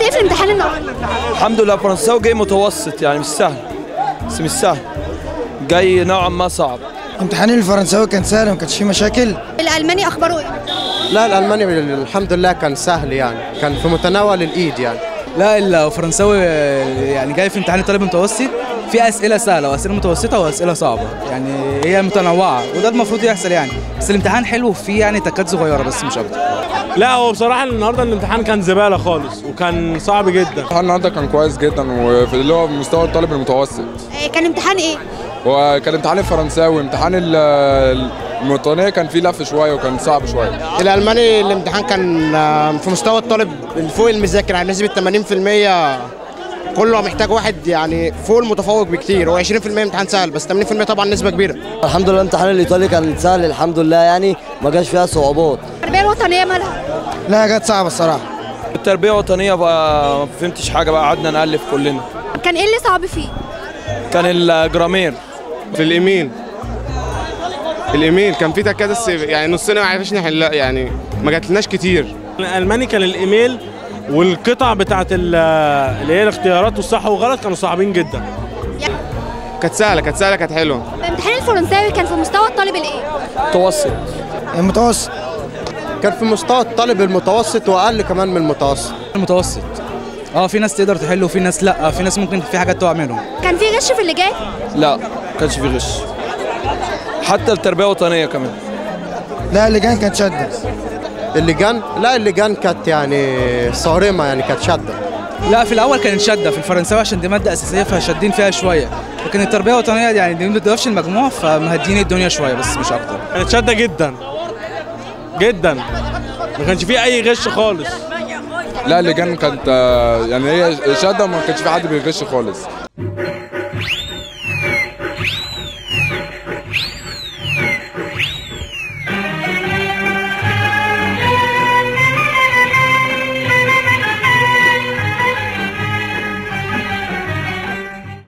ايه في الامتحان النهارده الحمد لله فرنساوي جاي متوسط يعني مش سهل بس مش سهل جاي نوعا ما صعب امتحان الفرنساوي كان سهل ما كانش فيه مشاكل الالماني اخباره ايه لا الالماني الحمد لله كان سهل يعني كان في متناول الايد يعني لا الفرنساوي يعني جاي في امتحان الطالب المتوسط في اسئله سهله واسئله متوسطه واسئله صعبه يعني هي متنوعه وده المفروض يحصل يعني بس الامتحان حلو فيه يعني تكات صغيره بس مش اكتر لا هو بصراحه النهارده الامتحان كان زباله خالص وكان صعب جدا الامتحان النهارده كان كويس جدا وفي اللي هو مستوى الطالب المتوسط آه، كان امتحان ايه وكان امتحان الفرنساوي امتحان ال- الوطنيه كان فيه لف شويه وكان صعب شويه الالماني الامتحان كان آه، في مستوى الطالب اللي فوق المذاكر يعني نسبه 80% كله محتاج واحد يعني فوق المتفوق بكتير هو 20% امتحان سهل بس 80% طبعا نسبه كبيره الحمد لله الامتحان الايطالي كان سهل الحمد لله يعني ما جاش فيها صعوبات التربيه الوطنيه مالها لا جت صعبه الصراحه التربيه الوطنيه بقى ما فهمتش حاجه بقى قعدنا نالف كلنا كان ايه اللي صعب فيه كان الجرامير في الايميل الايميل كان في تكات بس يعني نصنا ما عرفناش نحلها يعني ما جاتلناش كتير الالماني كان الايميل والقطع بتاعت ال- اللي هي الاختيارات والصح والغلط كانوا صعبين جدا كانت سهله كانت سهله كانت حلوه الامتحان الفرنساوي كان في مستوى الطالب الايه متوسط المتوسط كان في مستوى الطالب المتوسط واقل كمان من المتوسط المتوسط اه في ناس تقدر تحل وفي ناس لا في ناس ممكن في حاجات تقع منهم كان في غش في اللي جاي لا ما كانش فيه غش حتى التربيه الوطنيه كمان لا اللجان كانت شده اللجان لا اللجان كانت يعني صارمه يعني كانت شاده لا في الاول كانت شده في الفرنساوي عشان دي ماده اساسيه فشادين فيها شويه لكن التربيه الوطنيه يعني دي ما بتضيفش المجموع فمهدين الدنيا شويه بس مش اكتر كانت شاده جدا جدا ما كانش فيه اي غش خالص لا اللجان كانت آه، يعني هي شاده وما كانش في حد بيغش خالص